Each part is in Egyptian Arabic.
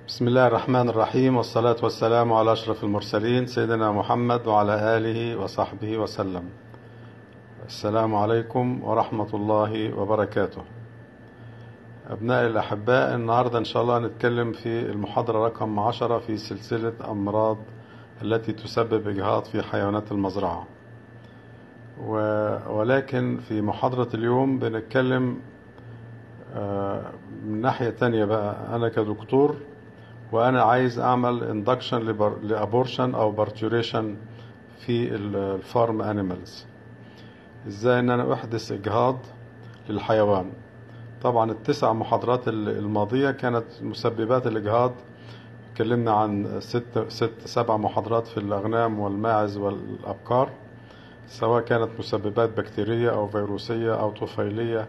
بسم الله الرحمن الرحيم والصلاة والسلام على أشرف المرسلين سيدنا محمد وعلى آله وصحبه وسلم السلام عليكم ورحمة الله وبركاته أبنائي الأحباء النهاردة إن شاء الله نتكلم في المحاضرة رقم عشرة في سلسلة أمراض التي تسبب إجهاض في حيوانات المزرعة ولكن في محاضرة اليوم بنتكلم من ناحية تانية بقى أنا كدكتور وأنا عايز أعمل اندكشن لأبورشن أو بارتوريشن في الفارم أنيمالز إزاي إن أنا أحدث إجهاض للحيوان طبعا التسع محاضرات الماضية كانت مسببات الإجهاض اتكلمنا عن ست, ست سبع محاضرات في الأغنام والماعز والأبقار سواء كانت مسببات بكتيرية أو فيروسية أو طفيلية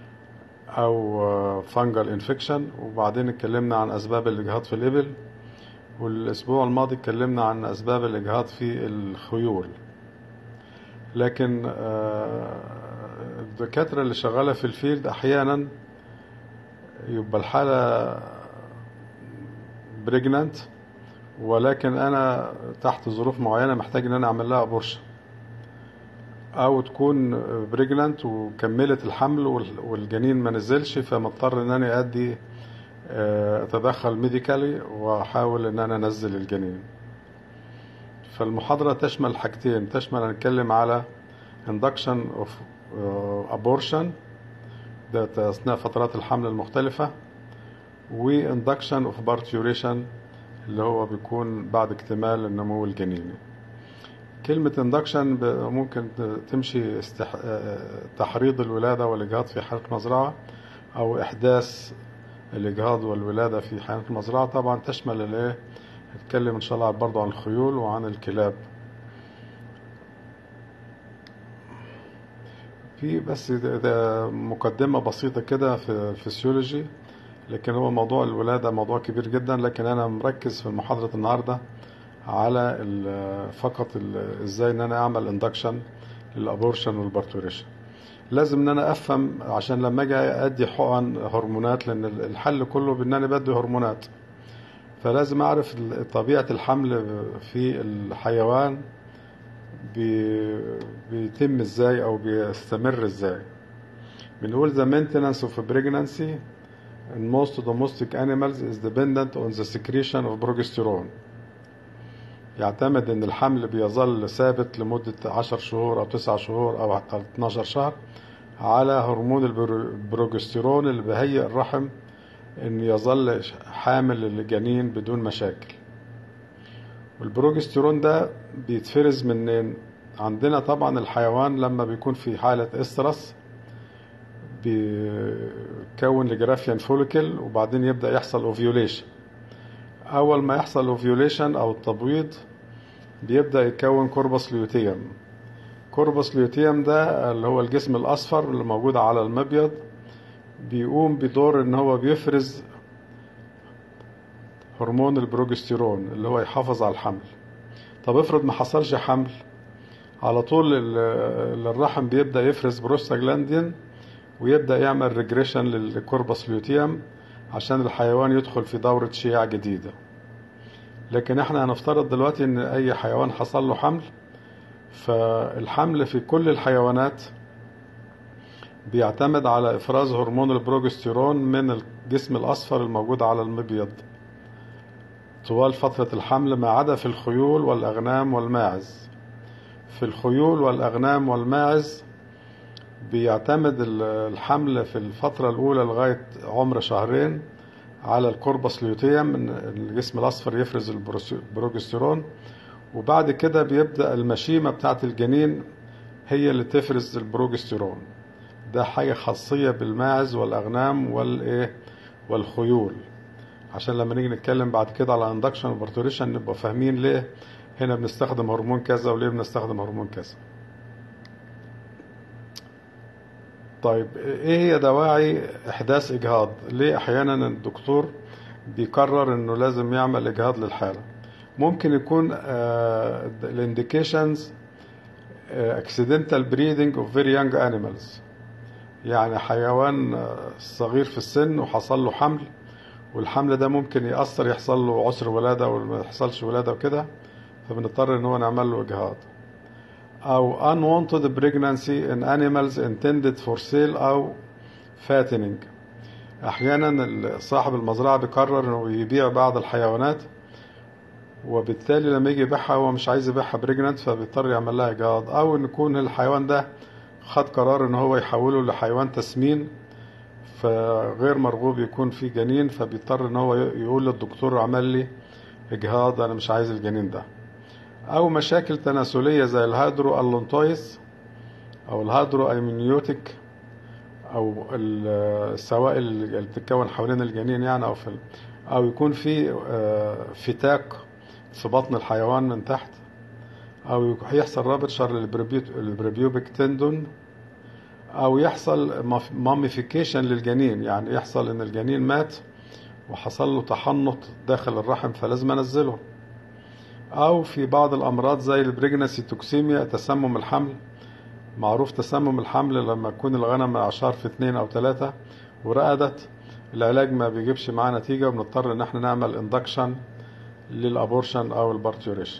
أو فانجل انفكشن وبعدين اتكلمنا عن أسباب الإجهاض في الإبل والأسبوع الماضي اتكلمنا عن أسباب الإجهاض في الخيول لكن الدكاترة اللي شغالة في الفيلد أحيانا يبقى الحالة بريجنانت ولكن أنا تحت ظروف معينة محتاج إن أنا أعمل لها أبورشن او تكون بريجنانت وكملت الحمل والجنين ما نزلش فمضطر ان انا ادي اتدخل ميديكالي واحاول ان انا انزل الجنين فالمحاضرة تشمل حاجتين تشمل هنتكلم على induction of abortion ده اثناء فترات الحمل المختلفة و induction of parturition اللي هو بيكون بعد اكتمال النمو الجنيني كلمة اندكشن ممكن تمشي استح... تحريض الولادة والإجهاض في حالة مزرعة أو إحداث الإجهاض والولادة في حالة المزرعة طبعا تشمل الإيه نتكلم إن شاء الله برضو عن الخيول وعن الكلاب في بس ده مقدمة بسيطة كده في الفسيولوجي لكن هو موضوع الولادة موضوع كبير جدا لكن أنا مركز في محاضرة النهاردة على فقط ازاي ان انا اعمل اندكشن للابورشن والبارتوريشن لازم ان انا افهم عشان لما اجي ادي حقن هرمونات لان الحل كله بان انا بدي هرمونات فلازم اعرف طبيعه الحمل في الحيوان بيتم ازاي او بيستمر ازاي بنقول the maintenance of pregnancy in most domestic animals is dependent on the secretion of progesterone يعتمد ان الحمل بيظل ثابت لمدة عشر شهور او تسع شهور او 12 شهر على هرمون البروجستيرون اللي بيهيئ الرحم ان يظل حامل الجنين بدون مشاكل والبروجستيرون ده بيتفرز منين عندنا طبعا الحيوان لما بيكون في حالة استرس بيكون الجرافيان فوليكل وبعدين يبدأ يحصل اوفيوليشن اول ما يحصل اوفيوليشن او التبويض بيبدا يتكون كوربس ليوتيوم كوربس ليوتيوم ده اللي هو الجسم الاصفر اللي موجود على المبيض بيقوم بدور ان هو بيفرز هرمون البروجستيرون اللي هو يحافظ على الحمل طب افرض ما حصلش حمل على طول الرحم بيبدا يفرز بروستاجلاندين ويبدا يعمل ريجريشن للكوربس ليوتيوم عشان الحيوان يدخل في دورة شياع جديدة لكن احنا هنفترض دلوقتي ان اي حيوان حصل له حمل فالحمل في كل الحيوانات بيعتمد على افراز هرمون البروجستيرون من الجسم الاصفر الموجود على المبيض طوال فترة الحمل ما عدا في الخيول والاغنام والماعز في الخيول والاغنام والماعز بيعتمد الحمل في الفترة الأولى لغاية عمر شهرين على الكوربس ليوتيوم ان الجسم الأصفر يفرز البروجستيرون وبعد كده بيبدأ المشيمة بتاعة الجنين هي اللي تفرز البروجستيرون ده حاجة خاصية بالماعز والأغنام والإيه والخيول عشان لما نيجي نتكلم بعد كده على اندكشن وبارتوريشن نبقى فاهمين ليه هنا بنستخدم هرمون كذا وليه بنستخدم هرمون كذا طيب ايه هي دواعي احداث اجهاض ليه احيانا الدكتور بيقرر انه لازم يعمل اجهاض للحاله ممكن يكون الانديكيشنز accidental breeding of very young animals يعني حيوان صغير في السن وحصل له حمل والحمل ده ممكن يأثر يحصل له عسر ولادة أو ما يحصلش ولادة وكده فبنضطر إن هو نعمل له إجهاض أو unwanted pregnancy in animals intended for sale أو fattening أحيانا صاحب المزرعة بيقرر إنه يبيع بعض الحيوانات وبالتالي لما يجي يبيعها هو مش عايز يبيعها بريجننت فبيضطر يعمل لها إجهاض أو إن يكون الحيوان ده خد قرار إن هو يحوله لحيوان تسمين فغير مرغوب يكون فيه جنين فبيضطر إن هو يقول للدكتور عمل لي إجهاض أنا مش عايز الجنين ده أو مشاكل تناسلية زي الهيدرو ألونتويس أو الهيدرو أيمنيوتيك أو السوائل اللي بتتكون حوالين الجنين يعني أو في أو يكون في فتاك في بطن الحيوان من تحت أو يحصل رابط شر البريبيوبيك تندون أو يحصل ماميفيكيشن للجنين يعني يحصل إن الجنين مات وحصل له تحنط داخل الرحم فلازم أنزله أو في بعض الأمراض زي البريجنسي توكسيميا تسمم الحمل معروف تسمم الحمل لما يكون الغنم أعشار في اثنين أو ثلاثة ورقدت العلاج ما بيجيبش معاه نتيجة وبنضطر إن احنا نعمل اندكشن للأبورشن أو البارتيوريشن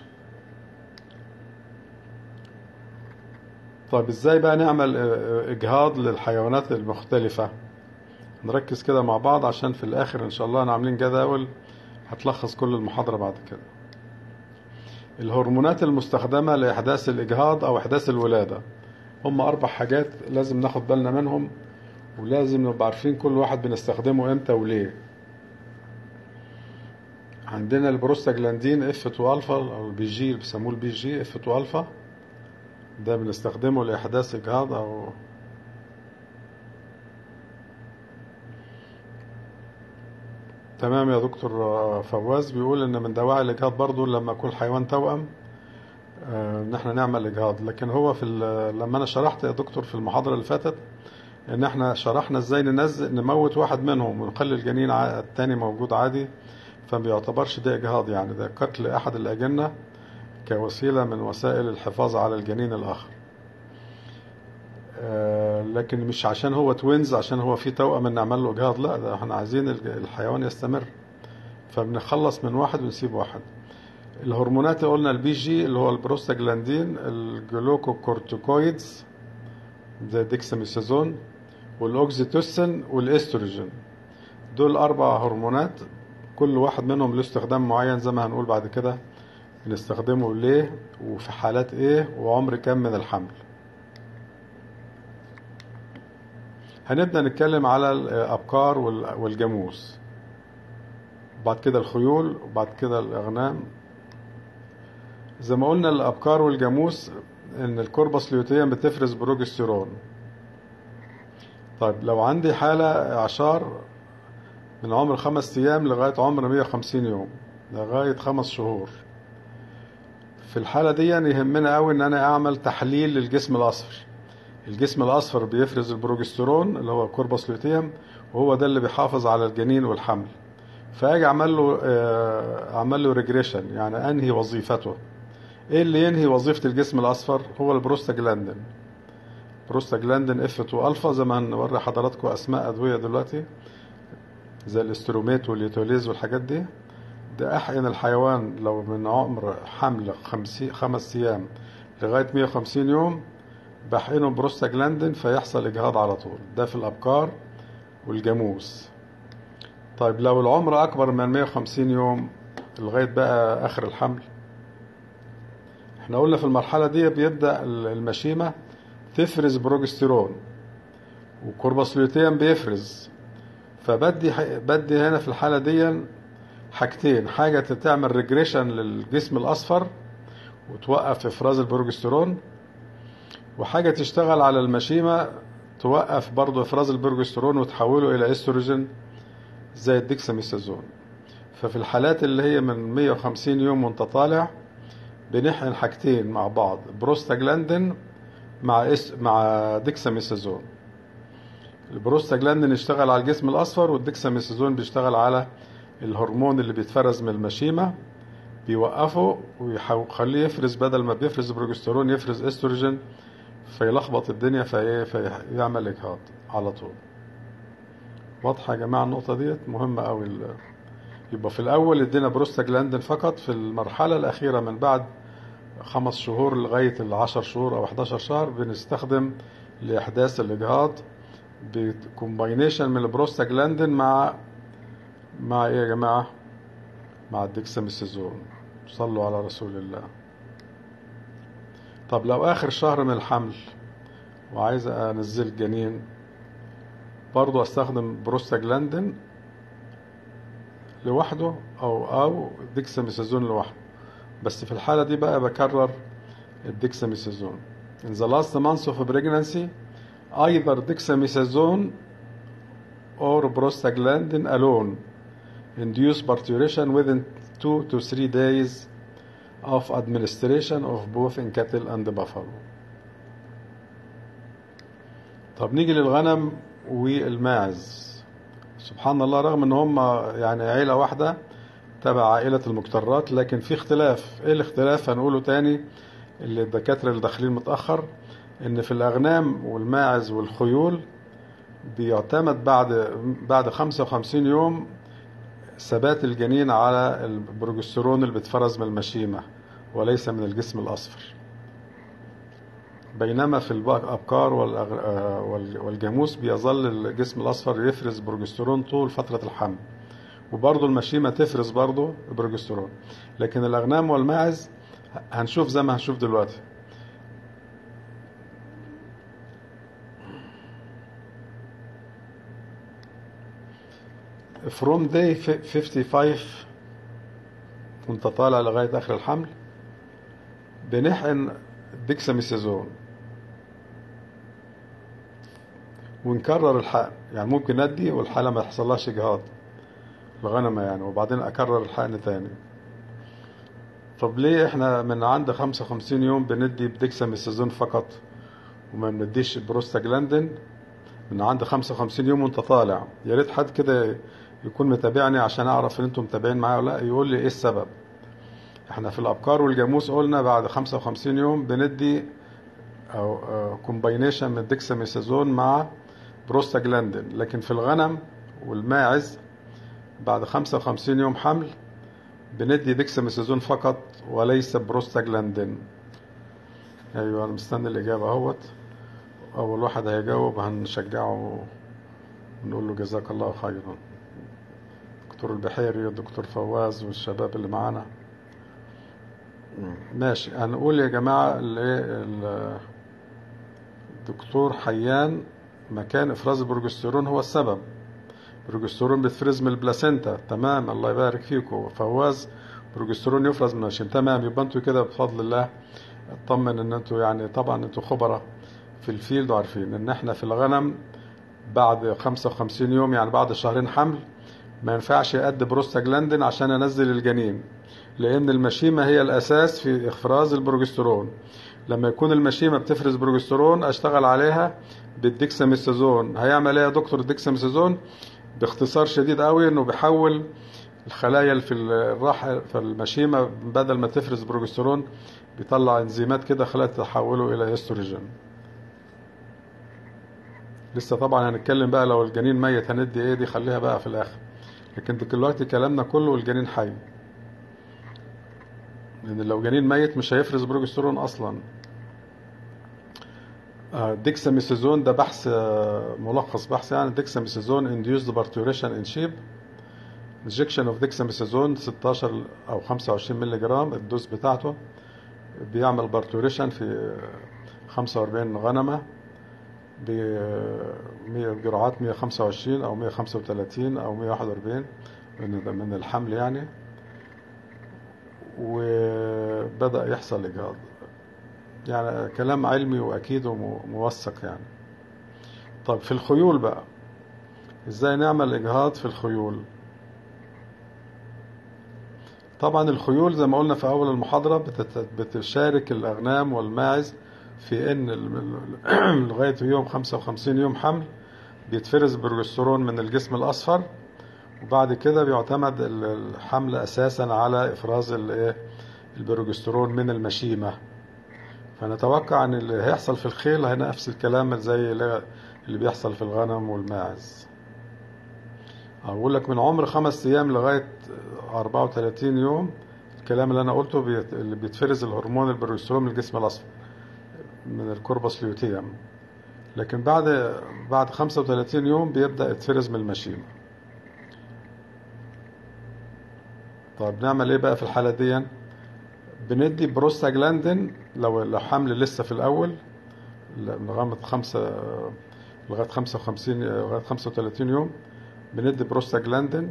طيب ازاي بقى نعمل إجهاض للحيوانات المختلفة نركز كده مع بعض عشان في الآخر إن شاء الله عاملين جداول هتلخص كل المحاضرة بعد كده الهرمونات المستخدمة لإحداث الإجهاض أو إحداث الولادة هم أربع حاجات لازم ناخد بالنا منهم ولازم نبقى عارفين كل واحد بنستخدمه إمتى وليه عندنا البروستاجلاندين اف 2 الفا او البي جي اللي بيسموه البي جي اف 2 الفا ده بنستخدمه لإحداث إجهاض أو تمام يا دكتور فواز بيقول ان من دواعي الاجهاض برضو لما يكون حيوان توأم ان احنا نعمل اجهاض لكن هو في لما انا شرحت يا دكتور في المحاضره اللي فاتت ان احنا شرحنا ازاي ننزل نموت واحد منهم ونخلي الجنين التاني موجود عادي فما بيعتبرش ده اجهاض يعني ده قتل احد الاجنه كوسيله من وسائل الحفاظ على الجنين الاخر لكن مش عشان هو توينز عشان هو في توأم نعمل له اجهاض لا ده احنا عايزين الحيوان يستمر فبنخلص من واحد ونسيب واحد الهرمونات قلنا البي جي اللي هو البروستاجلاندين الجلوكوكورتيكويدز زي الديكساميثازون والاوكسيتوسين والاستروجين دول اربع هرمونات كل واحد منهم له استخدام معين زي ما هنقول بعد كده بنستخدمه ليه وفي حالات ايه وعمر كام من الحمل هنبدأ نتكلم على الأبقار والجاموس بعد كده الخيول وبعد كده الأغنام زي ما قلنا الأبقار والجاموس إن الكوربس ليوتيم بتفرز بروجستيرون طيب لو عندي حالة إعشار من عمر خمس أيام لغاية عمر 150 يوم لغاية خمس شهور في الحالة دي يهمنا قوي إن أنا أعمل تحليل للجسم الأصفر الجسم الأصفر بيفرز البروجسترون اللي هو كوربس لوتيوم وهو ده اللي بيحافظ على الجنين والحمل فاجي اعمل له اعمل له ريجريشن يعني انهي وظيفته ايه اللي ينهي وظيفه الجسم الاصفر هو البروستاجلاندين بروستاجلاندين اف 2 الفا زي ما هنوري حضراتكم اسماء ادويه دلوقتي زي الاستروميت واليوتوليز والحاجات دي ده احقن الحيوان لو من عمر حمل خمسي خمس ايام لغايه 150 يوم بحقنه بروستاجلاندين فيحصل اجهاض على طول ده في الابقار والجاموس طيب لو العمر اكبر من 150 يوم لغايه بقى اخر الحمل احنا قلنا في المرحله دي بيبدا المشيمه تفرز بروجستيرون وكورباسلوتيم بيفرز فبدي بدي هنا في الحاله دي حاجتين حاجه تعمل ريجريشن للجسم الاصفر وتوقف افراز البروجستيرون وحاجة تشتغل على المشيمة توقف برضه افراز البروجسترون وتحوله الى استروجين زي الديكساميثازون ففي الحالات اللي هي من 150 يوم وانت طالع بنحقن حاجتين مع بعض بروستاجلاندين مع اس مع ديكساميثازون البروستاجلاندين يشتغل على الجسم الاصفر والديكساميثازون بيشتغل على الهرمون اللي بيتفرز من المشيمه بيوقفه ويخليه يفرز بدل ما بيفرز بروجسترون يفرز استروجين فيلخبط الدنيا في فيعمل اجهاض على طول واضحة يا جماعة النقطة ديت مهمة قوي ال- يبقى في الأول ادينا بروستاجلاندين فقط في المرحلة الأخيرة من بعد خمس شهور لغاية العشر شهور أو 11 شهر بنستخدم لإحداث الإجهاض بكومباينيشن من البروستاجلاندين مع مع إيه يا جماعة؟ مع الديكساميثازون صلوا على رسول الله طب لو آخر شهر من الحمل وعايز أنزل الجنين برضو أستخدم بروستاجلاندين لوحده أو أو ديكساميثازون لوحده بس في الحالة دي بقى بكرر الديكساميثازون In the last months of pregnancy either dexamethasone or prostaglandin alone induce parturition within two to three days of administration of both in cattle and buffalo. طب نيجي للغنم والماعز سبحان الله رغم ان هم يعني عيلة واحدة تبع عائلة المكترات لكن في اختلاف ايه الاختلاف هنقوله تاني اللي الدكاترة اللي داخلين متأخر ان في الاغنام والماعز والخيول بيعتمد بعد بعد 55 يوم ثبات الجنين على البروجسترون اللي بيتفرز من المشيمة وليس من الجسم الأصفر بينما في الأبقار والأغ- آه، وال- والجاموس بيظل الجسم الأصفر يفرز بروجسترون طول فترة الحمل وبرضه المشيمة تفرز برضه بروجسترون لكن الأغنام والماعز هنشوف زي ما هنشوف دلوقتي from day 55 وانت طالع لغاية آخر الحمل بنحقن ديكساميثازون ونكرر الحقن يعني ممكن ندي والحالة ما يحصلهاش إجهاض الغنمة يعني وبعدين أكرر الحقن تاني طب ليه احنا من عند 55 يوم بندي بديكساميثازون فقط وما بنديش بروستاجلاندين من عند 55 يوم وانت طالع يا ريت حد كده يكون متابعني عشان اعرف ان انتم متابعين معايا ولا لا يقول لي ايه السبب احنا في الابقار والجاموس قلنا بعد 55 يوم بندي او كومباينيشن من الديكساميثازون مع بروستاجلاندين لكن في الغنم والماعز بعد 55 يوم حمل بندي ديكساميثازون فقط وليس بروستاجلاندين ايوه انا مستني الاجابه اهوت اول واحد هيجاوب هنشجعه ونقول له جزاك الله خيرا دكتور البحيري والدكتور فواز والشباب اللي معانا ماشي هنقول يا جماعة ال- الدكتور حيان مكان افراز البروجسترون هو السبب بروجسترون بيتفرز من البلاسينتا تمام الله يبارك فيكم فواز بروجسترون يفرز من الشين تمام يبقى انتوا كده بفضل الله اطمن ان انتوا يعني طبعا انتوا خبراء في الفيلد وعارفين ان احنا في الغنم بعد 55 يوم يعني بعد شهرين حمل ما ينفعش أدي بروستاجلاندين عشان أنزل الجنين لأن المشيمة هي الأساس في إفراز البروجسترون لما يكون المشيمة بتفرز بروجسترون أشتغل عليها بالديكساميثازون هيعمل إيه يا دكتور الديكساميثازون باختصار شديد قوي إنه بيحول الخلايا اللي في الراحة في المشيمة بدل ما تفرز بروجسترون بيطلع انزيمات كده خلايا تحوله إلى استروجين لسه طبعا هنتكلم بقى لو الجنين ميت هندي ايه دي خليها بقى في الاخر لكن دلوقتي كلامنا كله والجنين حي لان لو جنين ميت مش هيفرز بروجسترون اصلا ديكساميثازون ده بحث آه، ملخص بحث يعني ديكساميثازون induced parturition in sheep injection of dexamethasone 16 او 25 مللي جرام الدوز بتاعته بيعمل بارتوريشن في 45 غنمه ب 100 جرعات 125 او 135 او 141 من من الحمل يعني وبدأ يحصل إجهاض يعني كلام علمي وأكيد وموثق يعني طب في الخيول بقى إزاي نعمل إجهاض في الخيول طبعا الخيول زي ما قلنا في أول المحاضرة بتت- بتشارك الأغنام والماعز في ان ال- لغايه يوم 55 يوم حمل بيتفرز بروجسترون من الجسم الاصفر وبعد كده بيعتمد ال- الحمل اساسا على افراز الايه البروجسترون من المشيمه فنتوقع ان اللي هيحصل في الخيل هي نفس الكلام زي اللي اللي بيحصل في الغنم والماعز اقول لك من عمر خمس ايام لغايه 34 يوم الكلام اللي انا قلته بيت... اللي بيتفرز الهرمون البروجسترون من الجسم الاصفر من الكوربس ليوتيوم لكن بعد بعد 35 يوم بيبدا يتفرز من المشيمه طيب نعمل ايه بقى في الحاله دي بندي بروستاجلاندين لو لو حمل لسه في الاول لغايه خمسة لغايه 55 لغايه 35 يوم بندي بروستاجلاندين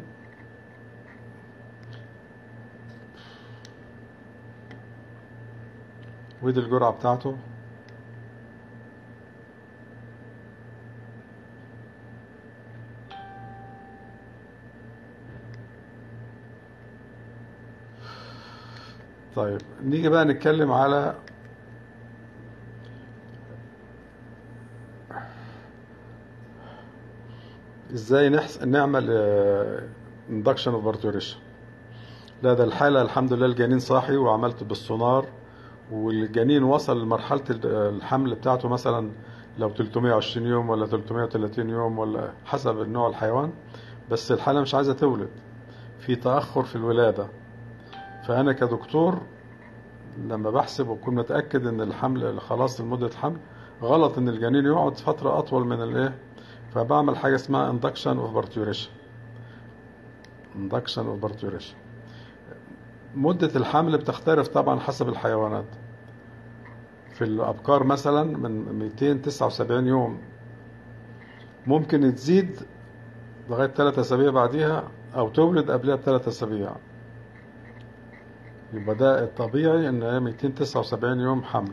ودي الجرعة بتاعته طيب نيجي بقى نتكلم على ازاي نحس... نعمل اندكشن اوف بارتوريشن لا ده الحالة الحمد لله الجنين صاحي وعملت بالسونار والجنين وصل لمرحلة الحمل بتاعته مثلا لو 320 يوم ولا 330 يوم ولا حسب النوع الحيوان بس الحالة مش عايزة تولد في تأخر في الولادة فأنا كدكتور لما بحسب وأكون متأكد إن الحمل خلاص لمدة حمل غلط إن الجنين يقعد فترة أطول من الإيه فبعمل حاجة اسمها induction of parturition induction of parturition مدة الحمل بتختلف طبعا حسب الحيوانات في الأبقار مثلا من 279 يوم ممكن تزيد لغاية ثلاثة أسابيع بعديها أو تولد قبلها بثلاث أسابيع يبقى ده الطبيعي إن هي 279 يوم حمل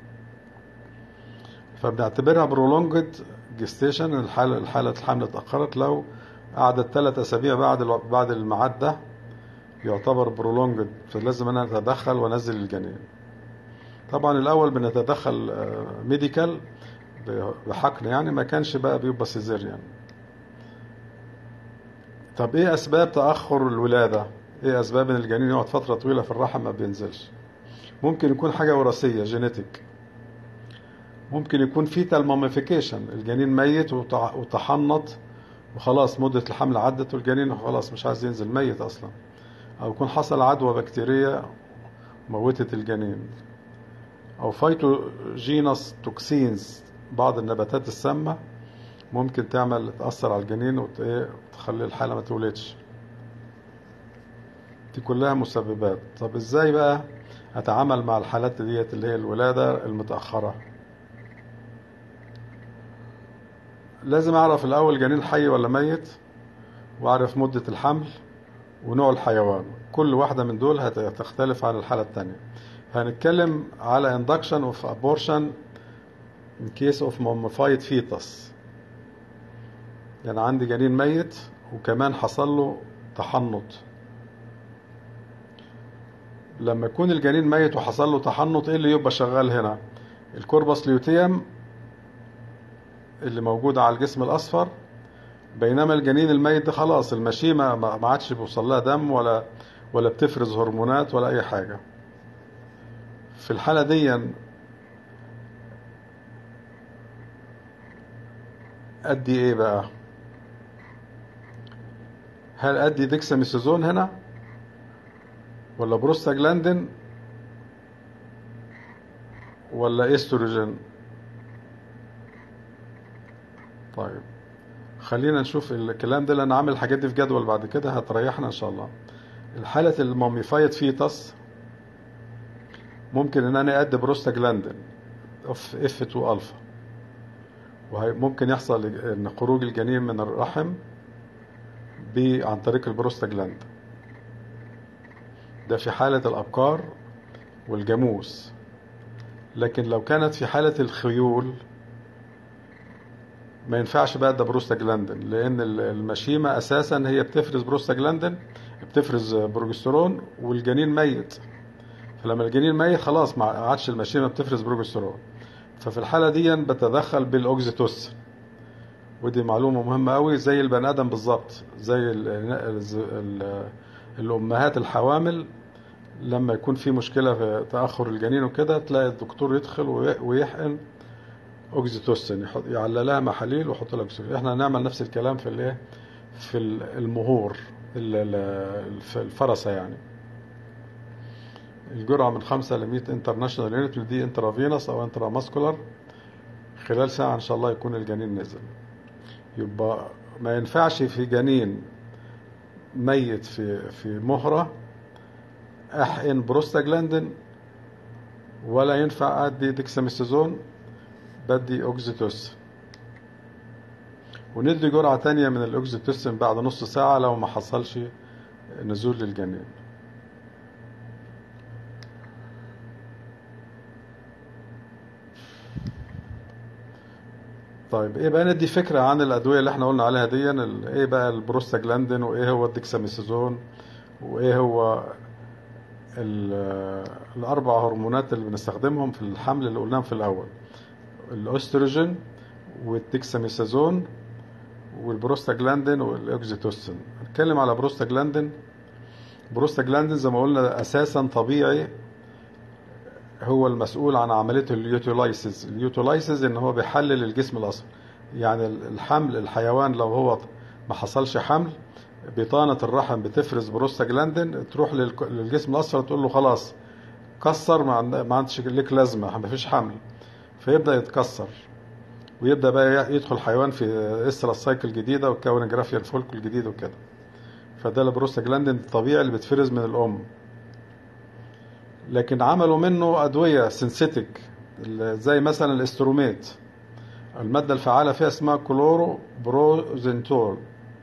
فبنعتبرها برولونجد جستيشن الحالة الحالة الحمل اتأخرت لو قعدت ثلاث أسابيع بعد بعد الميعاد ده يعتبر برولونجد فلازم أنا أتدخل وأنزل الجنين طبعا الأول بنتدخل ميديكال بحقن يعني ما كانش بقى بيبقى سيزيريان يعني. طب ايه اسباب تاخر الولاده ايه اسباب ان الجنين يقعد فتره طويله في الرحم ما بينزلش ممكن يكون حاجه وراثيه جينيتك ممكن يكون فيتال ماميفيكيشن الجنين ميت وتحنط وخلاص مده الحمل عدت والجنين خلاص مش عايز ينزل ميت اصلا او يكون حصل عدوى بكتيريه موتت الجنين او فايتوجينس توكسينز بعض النباتات السامه ممكن تعمل تأثر على الجنين وتخلي الحالة ما تولدش دي كلها مسببات طب ازاي بقى اتعامل مع الحالات ديت اللي هي الولادة المتأخرة لازم اعرف الاول جنين حي ولا ميت واعرف مدة الحمل ونوع الحيوان كل واحدة من دول هتختلف عن الحالة التانية هنتكلم على induction of abortion in case of mummified fetus يعني عندي جنين ميت وكمان حصل له تحنط لما يكون الجنين ميت وحصل له تحنط ايه اللي يبقى شغال هنا الكوربس ليوتيوم اللي موجود على الجسم الاصفر بينما الجنين الميت ده خلاص المشيمة ما عادش بيوصل لها دم ولا ولا بتفرز هرمونات ولا اي حاجة في الحالة دي ادي ايه بقى هل ادي ديكساميثازون هنا ولا بروستاجلاندين ولا استروجين طيب خلينا نشوف الكلام ده لان عامل الحاجات دي في جدول بعد كده هتريحنا ان شاء الله الحالة الموميفايد فيتس ممكن ان انا ادي بروستاجلاندين اف اف 2 الفا وممكن يحصل ان خروج الجنين من الرحم عن طريق البروستاجلاند ده في حالة الأبقار والجاموس لكن لو كانت في حالة الخيول ما ينفعش بقى ده بروستاجلاندين لأن المشيمة أساسا هي بتفرز بروستاجلاندين بتفرز بروجسترون والجنين ميت فلما الجنين ميت خلاص ما عادش المشيمة بتفرز بروجسترون ففي الحالة دي بتدخل بالأوكزيتوسين ودي معلومة مهمة قوي زي البني آدم بالظبط زي ال ال ال الأمهات الحوامل لما يكون في مشكلة في تأخر الجنين وكده تلاقي الدكتور يدخل ويحقن أوكسيتوسين يعلى لها محاليل ويحط لها أوكسيتوسين احنا هنعمل نفس الكلام في الايه في المهور الفرسة يعني الجرعة من 5 ل 100 انترناشونال يونت دي انترافينوس او انترا ماسكولار خلال ساعة ان شاء الله يكون الجنين نزل يبقى ما ينفعش في جنين ميت في في مهرة احقن بروستاجلاندين ولا ينفع ادي ديكساميثازون بدي اوكسيتوسين وندي جرعة تانية من الاوكسيتوسين بعد نص ساعة لو ما حصلش نزول للجنين طيب ايه بقى ندي فكرة عن الادوية اللي احنا قلنا عليها دي ايه بقى البروستاجلاندين وايه هو الديكساميثازون وايه هو الاربع هرمونات اللي بنستخدمهم في الحمل اللي قلناهم في الاول الاستروجين والديكساميثازون والبروستاجلاندين والاكزيتوسين هنتكلم على بروستاجلاندين بروستاجلاندين زي ما قلنا اساسا طبيعي هو المسؤول عن عمليه اليوتيلايسيس اليوتيلايسيس ان هو بيحلل الجسم الاصفر يعني الحمل الحيوان لو هو ما حصلش حمل بطانه الرحم بتفرز بروستاجلاندين تروح للجسم الاصفر تقول له خلاص كسر ما عندش لك لازمه ما فيش حمل فيبدا يتكسر ويبدا بقى يدخل حيوان في استرا سايكل جديده وتكون جرافيال فولكل جديد وكده فده البروستاجلاندين الطبيعي اللي بتفرز من الام لكن عملوا منه ادويه سينثيتك زي مثلا الاستروميت الماده الفعاله فيها اسمها كلورو بروزنتول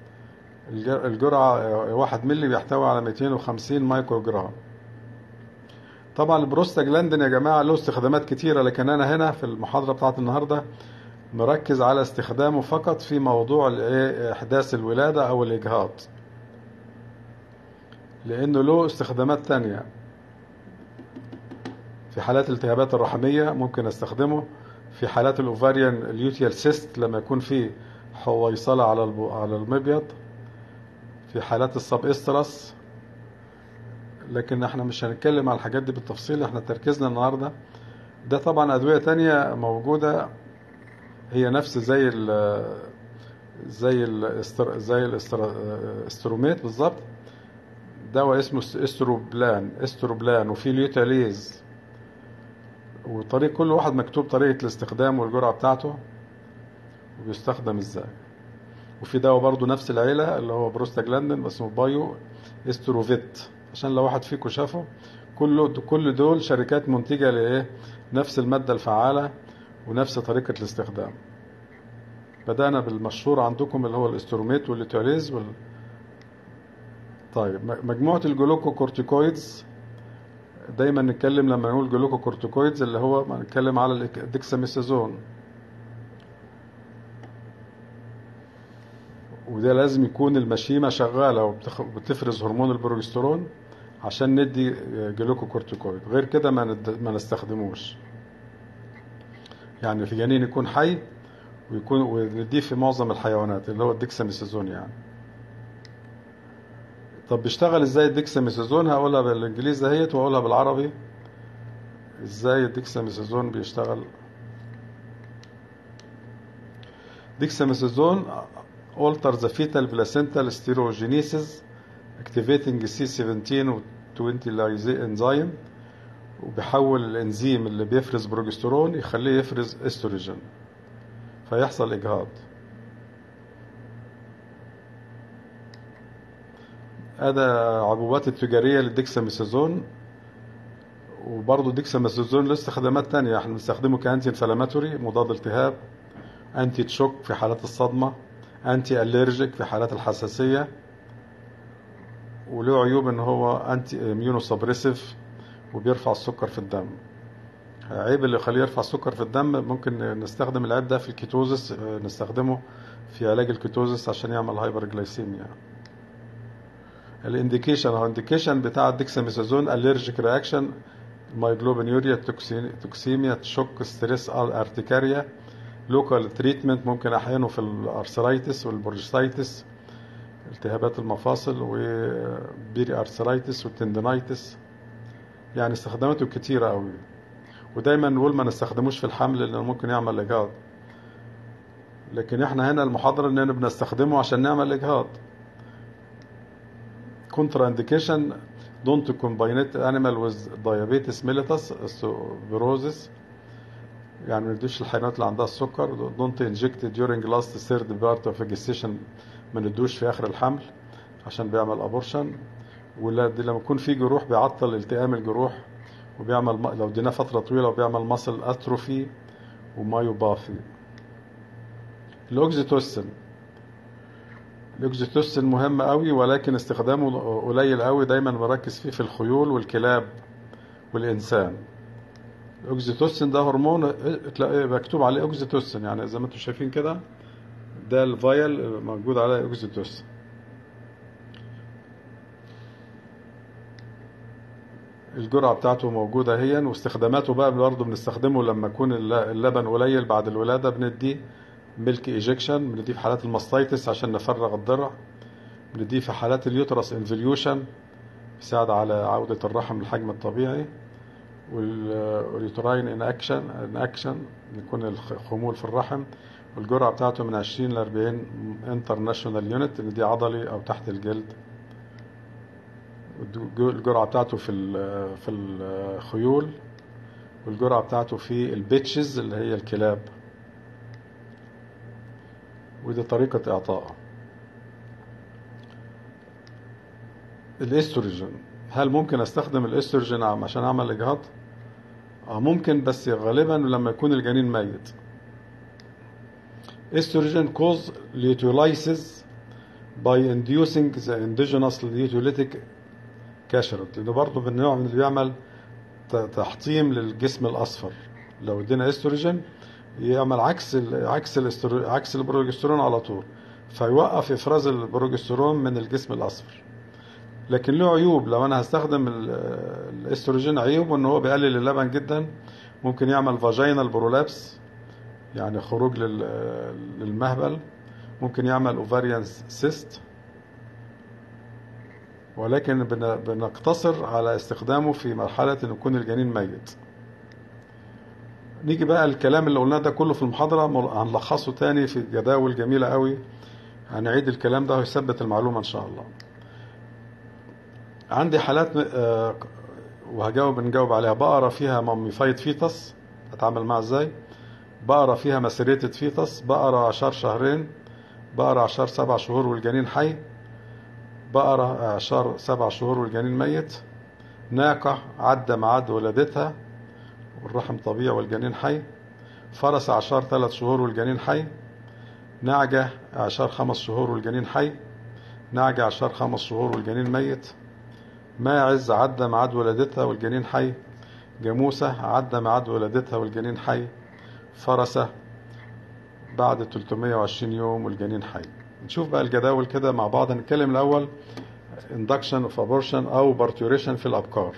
الجرعه 1 مللي بيحتوي على 250 مايكرو جرام طبعا البروستاجلاندين يا جماعه له استخدامات كتيره لكن انا هنا في المحاضره بتاعت النهارده مركز على استخدامه فقط في موضوع احداث الولاده او الاجهاض لانه له استخدامات تانية في حالات الالتهابات الرحميه ممكن استخدمه في حالات الاوفاريان اليوتيال سيست لما يكون في حويصله على على المبيض في حالات السب استرس لكن احنا مش هنتكلم على الحاجات دي بالتفصيل احنا تركيزنا النهارده ده طبعا ادويه تانية موجوده هي نفس زي ال زي ال زي الاستروميت بالظبط دواء اسمه استروبلان استروبلان وفي ليوتاليز وطريق كل واحد مكتوب طريقة الاستخدام والجرعة بتاعته وبيستخدم ازاي وفي دواء برضو نفس العيلة اللي هو بروستاجلاندين اسمه بايو استروفيت عشان لو واحد فيكم شافه كل كل دول شركات منتجة لايه نفس المادة الفعالة ونفس طريقة الاستخدام بدأنا بالمشهور عندكم اللي هو الاستروميت والليتوليز وال... طيب مجموعة الجلوكوكورتيكويدز دايما نتكلم لما نقول جلوكوكورتيكويدز اللي هو نتكلم على الديكساميثازون وده لازم يكون المشيمة شغالة وبتفرز هرمون البروجسترون عشان ندي جلوكوكورتيكويد غير كده ما, ند... ما نستخدموش يعني في جنين يكون حي ويكون ونديه في معظم الحيوانات اللي هو الديكساميثازون يعني طب بيشتغل ازاي الديكساميثازون هقولها بالانجليزي اهيت واقولها بالعربي ازاي الديكساميثازون بيشتغل ديكساميثازون alter the fetal placental sterogenesis activating C17 و 20 enzyme وبيحول الانزيم اللي بيفرز بروجسترون يخليه يفرز استروجين فيحصل اجهاض هذا عبوات التجارية للديكساميثازون وبرضه الديكساميثازون له استخدامات تانية احنا بنستخدمه كأنتي انفلاماتوري مضاد التهاب انتي تشوك في حالات الصدمة انتي اليرجيك في حالات الحساسية وله عيوب ان هو انتي اميونو سبريسيف وبيرفع السكر في الدم عيب اللي يخليه يرفع السكر في الدم ممكن نستخدم العيب ده في الكيتوزس نستخدمه في علاج الكيتوزس عشان يعمل هايبر جلايسيميا الانديكيشن او انديكيشن بتاع الديكساميثازون الرجيك رياكشن مايجلوبينيوريا توكسيميا شوك ستريس ارتكاريا لوكال تريتمنت ممكن احيانه في الارثرايتس والبرجستايتس التهابات المفاصل وبيري ارثرايتس والتندنايتس يعني استخداماته كتيرة قوي ودايما نقول ما نستخدموش في الحمل لانه ممكن يعمل اجهاض لكن احنا هنا المحاضرة اننا بنستخدمه عشان نعمل اجهاض كونترا انديكيشن don't combine animal with diabetes mellitus osteoporosis يعني ما ندوش الحيوانات اللي عندها السكر don't inject during last third part of gestation ما ندوش في اخر الحمل عشان بيعمل ابورشن ولا دي لما يكون في جروح بيعطل التئام الجروح وبيعمل م- لو اديناه فترة طويلة وبيعمل ماسل اتروفي ومايوباثي الاوكسيتوسين الاوكسيتوسين مهم قوي ولكن استخدامه قليل قوي دايما بركز فيه في الخيول والكلاب والانسان الاوكسيتوسين ده هرمون تلاقي مكتوب عليه اوكسيتوسين يعني زي ما انتم شايفين كده ده الفايل موجود عليه اوكسيتوسين الجرعة بتاعته موجودة اهي واستخداماته بقى برضه بنستخدمه لما يكون الل- اللبن قليل بعد الولادة بنديه ميلك ايجكشن بنديه في حالات الماستيتس عشان نفرغ الضرع بنديه في حالات اليوترس انفليوشن بيساعد على عودة الرحم للحجم الطبيعي واليوتراين ان اكشن ان اكشن يكون الخمول في الرحم والجرعة بتاعته من 20 ل 40 انترناشونال يونت اللي دي عضلي او تحت الجلد الجرعة بتاعته في ال- في الخيول والجرعة بتاعته في البيتشز اللي هي الكلاب ودي طريقة إعطائه الاستروجين هل ممكن استخدم الاستروجين عم- عشان اعمل اجهاض اه ممكن بس غالبا لما يكون الجنين ميت estrogen cause lipolysis by inducing the endogenous lipolytic كاشرت لانه برضه من النوع من اللي بيعمل ت- تحطيم للجسم الاصفر لو ادينا استروجين يعمل عكس ال عكس الاسترو عكس البروجسترون على طول فيوقف افراز البروجسترون من الجسم الاصفر لكن له عيوب لو انا هستخدم ال- الاستروجين عيوبه ان هو بيقلل اللبن جدا ممكن يعمل فاجينال برولابس يعني خروج لل- للمهبل ممكن يعمل اوفاريان سيست ولكن بن- بنقتصر على استخدامه في مرحلة ان يكون الجنين ميت نيجي بقى الكلام اللي قلناه ده كله في المحاضرة مل- هنلخصه تاني في جداول جميلة قوي هنعيد الكلام ده ويثبت المعلومة ان شاء الله عندي حالات آه، وهجاوب نجاوب عليها بقرة فيها ماميفايد فيتس اتعامل معها ازاي بقرة فيها مسيريتد فيتس بقرة عشر شهرين بقرة عشر سبع شهور والجنين حي بقرة اعشار سبع شهور والجنين ميت ناقة عدى ميعاد ولادتها والرحم طبيعي والجنين حي فرس اعشار ثلاث شهور والجنين حي نعجة اعشار خمس شهور والجنين حي نعجة اعشار خمس شهور والجنين ميت ماعز عدى ميعاد ولادتها والجنين حي جاموسة عدى ميعاد ولادتها والجنين حي فرسة بعد 320 يوم والجنين حي نشوف بقى الجداول كده مع بعض هنتكلم الأول induction of abortion أو parturition في الأبكار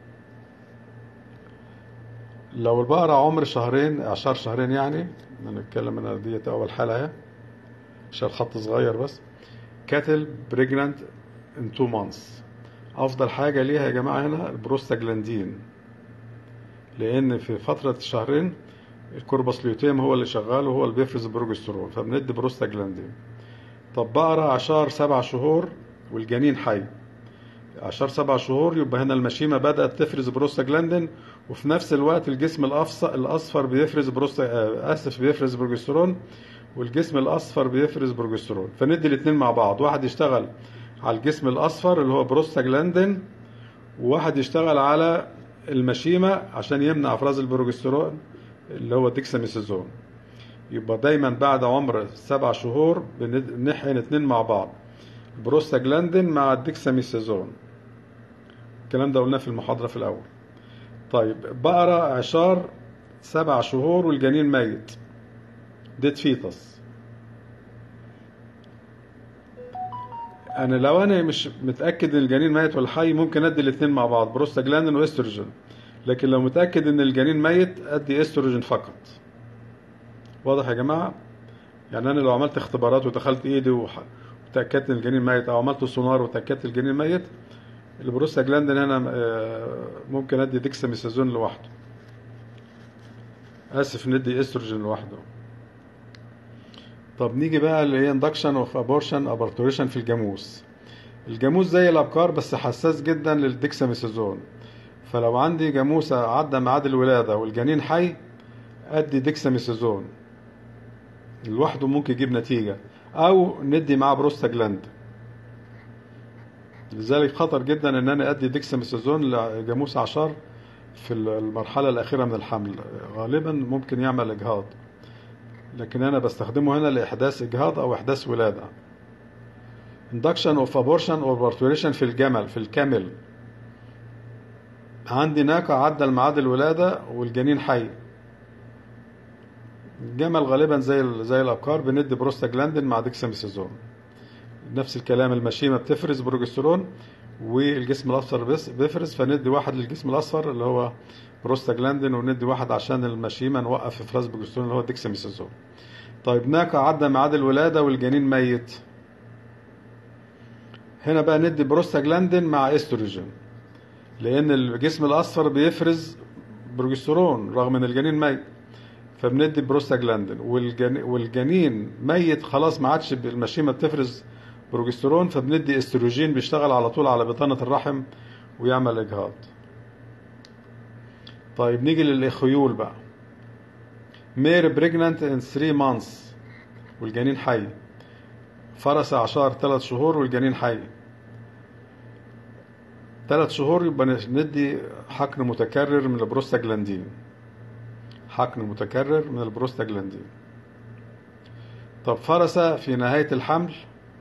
لو البقرة عمر شهرين إعشار شهرين يعني نتكلم من ديت أول حالة اهي عشان خط صغير بس كاتل بريجنانت in two months أفضل حاجة ليها يا جماعة هنا البروستاجلاندين لأن في فترة شهرين الكوربس ليوتيم هو اللي شغال وهو اللي بيفرز البروجسترون فبندي بروستاجلاندين طب بقرة عشار سبع شهور والجنين حي عشر سبع شهور يبقى هنا المشيمة بدأت تفرز بروستاجلاندين وفي نفس الوقت الجسم الأفص- الأصفر بيفرز بروستا آه، آسف بيفرز بروجسترون والجسم الأصفر بيفرز بروجسترون فندي الاتنين مع بعض واحد يشتغل على الجسم الأصفر اللي هو بروستاجلاندين وواحد يشتغل على المشيمة عشان يمنع إفراز البروجسترون اللي هو ديكساميثازون يبقى دايما بعد عمر سبع شهور بنحقن اتنين مع بعض بروستاجلاندين مع الديكساميثازون الكلام ده قلناه في المحاضرة في الأول طيب بقرة عشار سبع شهور والجنين ميت ديت فيتس انا لو انا مش متاكد ان الجنين ميت ولا حي ممكن ادي الاثنين مع بعض بروستاجلاندين واستروجين لكن لو متاكد ان الجنين ميت ادي استروجين فقط واضح يا جماعه يعني انا لو عملت اختبارات ودخلت ايدي وح- وتاكدت ان الجنين ميت او عملت سونار وتاكدت الجنين ميت البروستاجلاندين هنا آه، ممكن ادي ديكساميثازون لوحده اسف ندي استروجين لوحده طب نيجي بقى اللي هي اندكشن اوف ابورشن ابرتوريشن في الجاموس الجاموس زي الابقار بس حساس جدا للديكساميثازون فلو عندي جاموسة عدى ميعاد الولادة والجنين حي ادي ديكساميثازون لوحده ممكن يجيب نتيجة او ندي معاه بروستاجلاند لذلك خطر جدا ان انا ادي ديكساميثازون لجاموس عشار في المرحلة الأخيرة من الحمل غالبا ممكن يعمل إجهاض لكن أنا بستخدمه هنا لإحداث إجهاض أو إحداث ولادة induction of abortion or parturition في الجمل في الكامل عندي ناقة عدى الميعاد الولادة والجنين حي الجمل غالبا زي زي الأبقار بندي بروستاجلاندين مع ديكساميثازون نفس الكلام المشيمة بتفرز بروجسترون والجسم الاصفر بس بيفرز فندي واحد للجسم الاصفر اللي هو بروستاجلاندين وندي واحد عشان المشيمه نوقف افراز بروجسترون اللي هو ديكساميثازون طيب ناقه عدى ميعاد الولاده والجنين ميت هنا بقى ندي بروستاجلاندين مع استروجين لان الجسم الاصفر بيفرز بروجسترون رغم ان الجنين ميت فبندي بروستاجلاندين والجن... والجنين ميت خلاص ما عادش المشيمه بتفرز بروجسترون فبندي استروجين بيشتغل على طول على بطانة الرحم ويعمل إجهاض طيب نيجي للخيول بقى مير بريجنانت ان 3 مانثs والجنين حي فرس اعشار 3 شهور والجنين حي 3 شهور يبقى ندي حقن متكرر من البروستاجلاندين حقن متكرر من البروستاجلاندين طب فرس في نهاية الحمل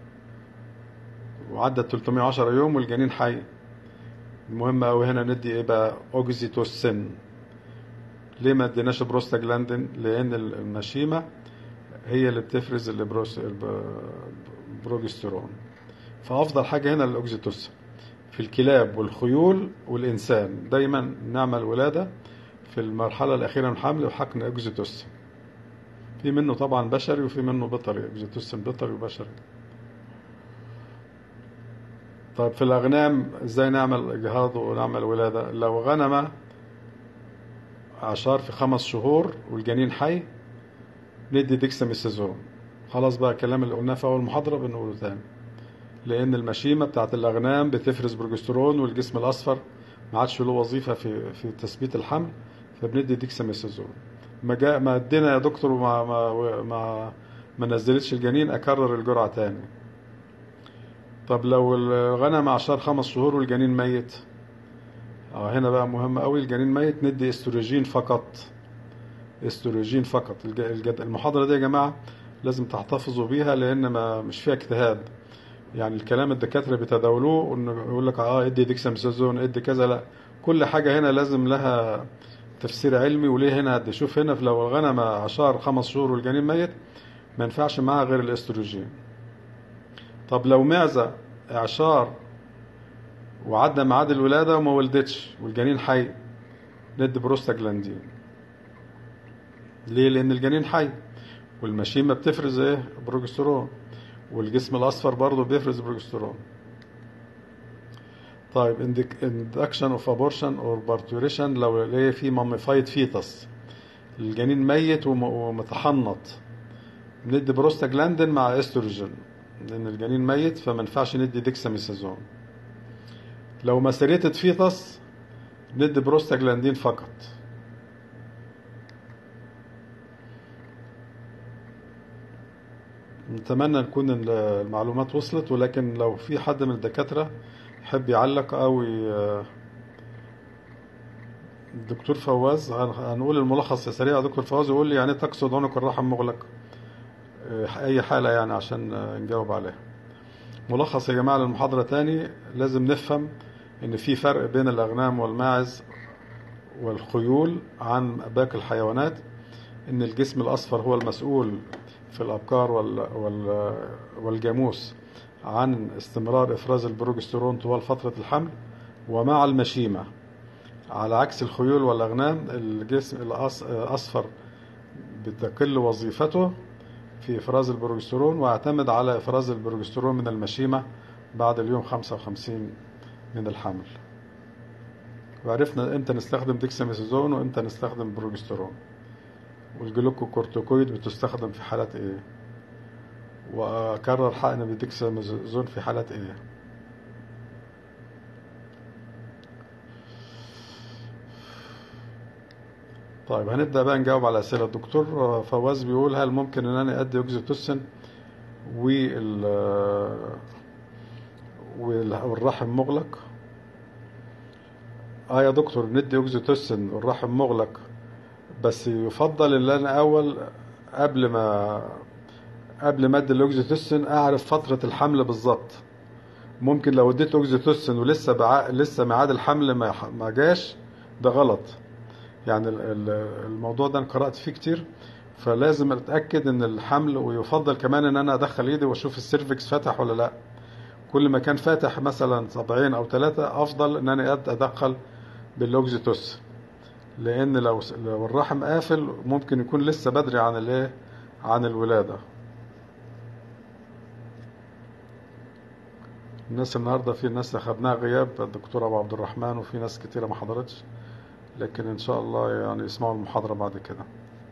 وعدت 310 يوم والجنين حي المهم قوي هنا ندي ايه بقى اوكسيتوسين ليه ما اديناش بروستاجلاندين لان المشيمه هي اللي بتفرز البروس البروجسترون فافضل حاجه هنا الاوكسيتوسين في الكلاب والخيول والانسان دايما نعمل ولاده في المرحله الاخيره من الحمل وحقن اوكسيتوسين في منه طبعا بشري وفي منه بيطري اوكسيتوسين بيطري وبشري طيب في الأغنام إزاي نعمل إجهاض ونعمل ولادة لو غنمة عشار في خمس شهور والجنين حي ندي ديكساميثازون خلاص بقى الكلام اللي قلناه في أول محاضرة بنقوله تاني لأن المشيمة بتاعت الأغنام بتفرز بروجسترون والجسم الأصفر ما عادش له وظيفة في في تثبيت الحمل فبندي ديكساميثازون ما جاء ما ادينا يا دكتور وما ما ما, ما نزلتش الجنين أكرر الجرعة تاني طب لو الغنم عشر خمس شهور والجنين ميت اه هنا بقى مهم قوي الجنين ميت ندي استروجين فقط استروجين فقط المحاضرة دي يا جماعة لازم تحتفظوا بيها لان ما مش فيها اجتهاد يعني الكلام الدكاترة بيتداولوه انه يقول لك اه ادي ديكساميثازون ادي كذا لا كل حاجة هنا لازم لها تفسير علمي وليه هنا هدي شوف هنا لو الغنم عشر خمس شهور والجنين ميت ما ينفعش معاها غير الاستروجين طب لو معزة إعشار وعدى ميعاد الولادة وما ولدتش والجنين حي ندي بروستاجلاندين ليه؟ لأن الجنين حي والمشيمة بتفرز إيه؟ بروجسترون والجسم الأصفر برضه بيفرز بروجسترون طيب induction of abortion or parturition لو ليه في mummified fetus الجنين ميت ومتحنط ندي بروستاجلاندين مع استروجين لان الجنين ميت فما ينفعش ندي ديكساميثازون لو مسيريتد فيتس ندي بروستاجلاندين فقط نتمنى نكون المعلومات وصلت ولكن لو في حد من الدكاترة يحب يعلق او الدكتور فواز هنقول الملخص سريع دكتور فواز يقول لي يعني تقصد عنق الرحم مغلق اي حالة يعني عشان نجاوب عليها ملخص يا جماعة للمحاضرة تاني لازم نفهم ان في فرق بين الاغنام والماعز والخيول عن باقي الحيوانات ان الجسم الاصفر هو المسؤول في الابقار وال وال والجاموس عن استمرار افراز البروجسترون طوال فترة الحمل ومع المشيمة على عكس الخيول والاغنام الجسم الاصفر بتقل وظيفته في إفراز البروجسترون واعتمد على إفراز البروجسترون من المشيمة بعد اليوم 55 من الحمل وعرفنا امتى نستخدم ديكساميثازون وامتى نستخدم بروجسترون والجلوكوكورتيكويد بتستخدم في حالات ايه واكرر حقن بديكساميثازون في حالات ايه طيب هنبدأ بقى نجاوب على أسئلة الدكتور فواز بيقول هل ممكن إن أنا أدي أوكسيتوسين وال والرحم مغلق اه يا دكتور ندي اوكسيتوسين والرحم مغلق بس يفضل ان انا اول قبل ما قبل ما ادي الاوكسيتوسين اعرف فتره الحمل بالظبط ممكن لو اديت اوكسيتوسين ولسه بع... لسه ميعاد الحمل ما ما جاش ده غلط يعني الموضوع ده انا قرات فيه كتير فلازم اتاكد ان الحمل ويفضل كمان ان انا ادخل ايدي واشوف السيرفكس فاتح ولا لا كل ما كان فاتح مثلا صبعين او ثلاثة افضل ان انا ادخل بالاوكسيتوس لان لو لو الرحم قافل ممكن يكون لسه بدري عن الايه عن الولاده الناس النهارده في ناس اخذناها غياب الدكتور ابو عبد الرحمن وفي ناس كتيره ما حضرتش لكن ان شاء الله يعني يسمعوا المحاضره بعد كده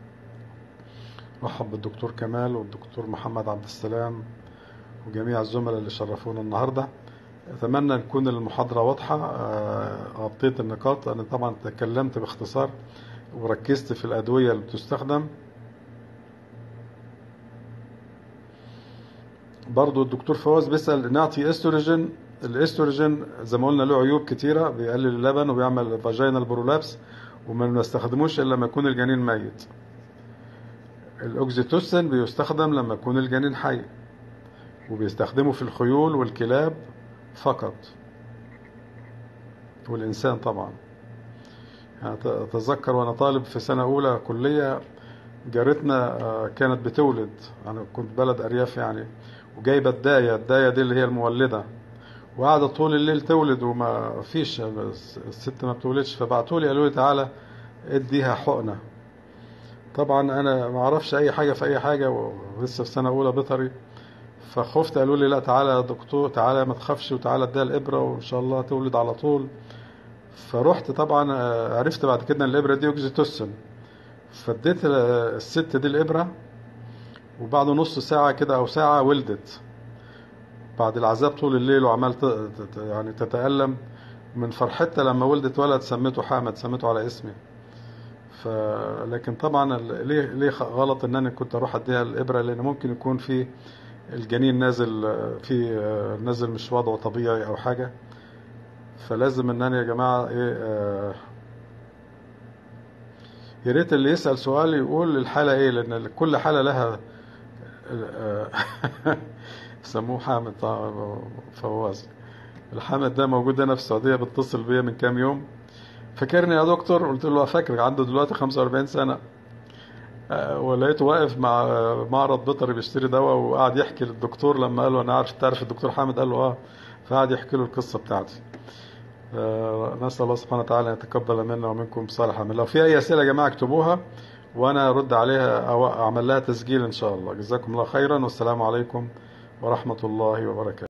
رحب بالدكتور كمال والدكتور محمد عبد السلام وجميع الزملاء اللي شرفونا النهارده اتمنى تكون المحاضره واضحه غطيت النقاط انا طبعا تكلمت باختصار وركزت في الادويه اللي بتستخدم برضو الدكتور فواز بيسأل نعطي استروجين الاستروجين زي ما قلنا له عيوب كتيرة بيقلل اللبن وبيعمل فاجينال برولابس وما بنستخدموش الا لما يكون الجنين ميت الاوكسيتوسين بيستخدم لما يكون الجنين حي وبيستخدمه في الخيول والكلاب فقط والإنسان طبعا يعني أتذكر وأنا طالب في سنة أولى كلية جارتنا كانت بتولد أنا كنت بلد أرياف يعني وجايبة الداية الداية دي اللي هي المولدة وقاعدة طول الليل تولد وما فيش الست ما بتولدش فبعتوا لي قالوا لي تعالى اديها حقنة طبعا أنا ما أعرفش أي حاجة في أي حاجة ولسه في سنة أولى بيطري فخفت قالوا لي لا تعالى يا دكتور تعالى ما تخافش وتعالى اديها الابره وان شاء الله تولد على طول فرحت طبعا عرفت بعد كده ان الابره دي اوكسيتوسين فاديت الست دي الابره وبعد نص ساعه كده او ساعه ولدت بعد العذاب طول الليل وعمال يعني تتالم من فرحتها لما ولدت ولد سميته حامد سميته على اسمي ف لكن طبعا ليه ليه غلط ان انا كنت اروح اديها الابره لان ممكن يكون في الجنين نازل في نازل مش وضعه طبيعي او حاجه فلازم ان انا يا جماعه ايه آه يا ريت اللي يسال سؤال يقول الحاله ايه لان كل حاله لها آه سموه حامد فواز الحامد ده موجود هنا في السعوديه بيتصل بيا من كام يوم فاكرني يا دكتور قلت له فاكرك عنده دلوقتي 45 سنه ولقيته واقف مع معرض بيطري بيشتري دواء وقعد يحكي للدكتور لما قال له انا عارف تعرف الدكتور حامد قال له اه فقعد يحكي له القصه بتاعتي نسال الله سبحانه وتعالى ان يتقبل منا ومنكم صالح عمل لو في اي اسئله يا جماعه اكتبوها وانا ارد عليها او اعمل لها تسجيل ان شاء الله جزاكم الله خيرا والسلام عليكم ورحمه الله وبركاته